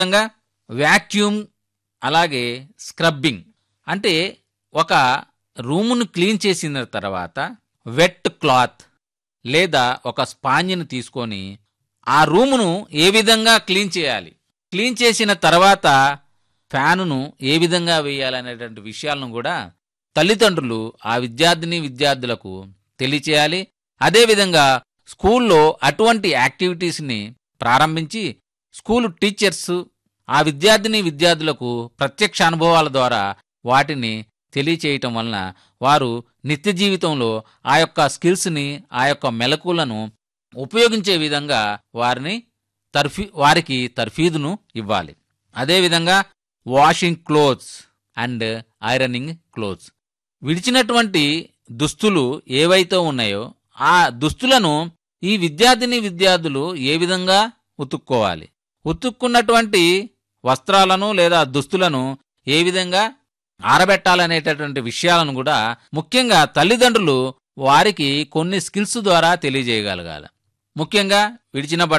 విధంగా వ్యాక్యూమ్ అలాగే స్క్రబ్బింగ్ అంటే ఒక రూమును క్లీన్ చేసిన తర్వాత వెట్ క్లాత్ లేదా ఒక స్పాంజిని తీసుకొని ఆ రూమును ఏ విధంగా క్లీన్ చేయాలి క్లీన్ చేసిన తర్వాత ఫ్యానును ఏ విధంగా వేయాలనేటువంటి విషయాలను కూడా తల్లిదండ్రులు ఆ విద్యార్థిని విద్యార్థులకు తెలియచేయాలి అదేవిధంగా స్కూల్లో అటువంటి యాక్టివిటీస్ని ప్రారంభించి స్కూల్ టీచర్స్ ఆ విద్యార్థిని విద్యార్థులకు ప్రత్యక్ష అనుభవాల ద్వారా వాటిని తెలియచేయటం వలన వారు నిత్య జీవితంలో ఆ యొక్క స్కిల్స్ని ఆ యొక్క మెలకులను ఉపయోగించే విధంగా వారిని తర్ఫీ వారికి తర్ఫీదును ఇవ్వాలి అదేవిధంగా washing clothes and ironing clothes విడిచినటువంటి దుస్తులు ఏవైతే ఉన్నాయో ఆ దుస్తులను ఈ విద్యార్థిని విద్యార్థులు ఏ విధంగా ఉతుక్కోవాలి ఉతుక్కున్నటువంటి వస్త్రాలను లేదా దుస్తులను ఏ విధంగా ఆరబెట్టాలనేటటువంటి విషయాలను కూడా ముఖ్యంగా తల్లిదండ్రులు వారికి కొన్ని స్కిల్స్ ద్వారా తెలియజేయగలగాలి ముఖ్యంగా విడిచిన బట్ట